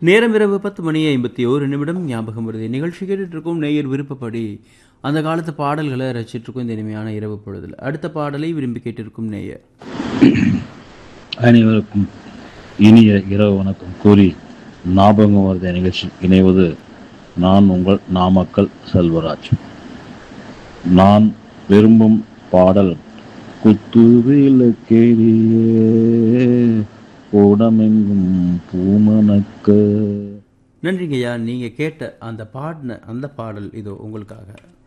நேரம் இரவு பத்து மணி ஐம்பத்தி ஒரு நிமிடம் ஞாபகம் வருது நிகழ்ச்சி கேட்டுட்டு இருக்கும் நேயர் விருப்பப்படி அந்த காலத்து பாடல்களை ரசிச்சிட்டு இருக்கும் இந்த இனிமையான இரவு பொழுதுல அடுத்த பாடலை விரும்பி கேட்டிருக்கும் நேயர் அனைவருக்கும் இனிய இரவு வணக்கம் கூறி ஞாபகம் வருத நிகழ்ச்சி இணைவது நான் உங்கள் நாமக்கல் செல்வராஜ் நான் விரும்பும் பாடல் குத்துவிளக்கேறியே ஓடமெங்கும் பூமணக்க நன்றிங்கய்யா நீங்க கேட்ட அந்த பாடின அந்த பாடல் இதோ உங்களுக்காக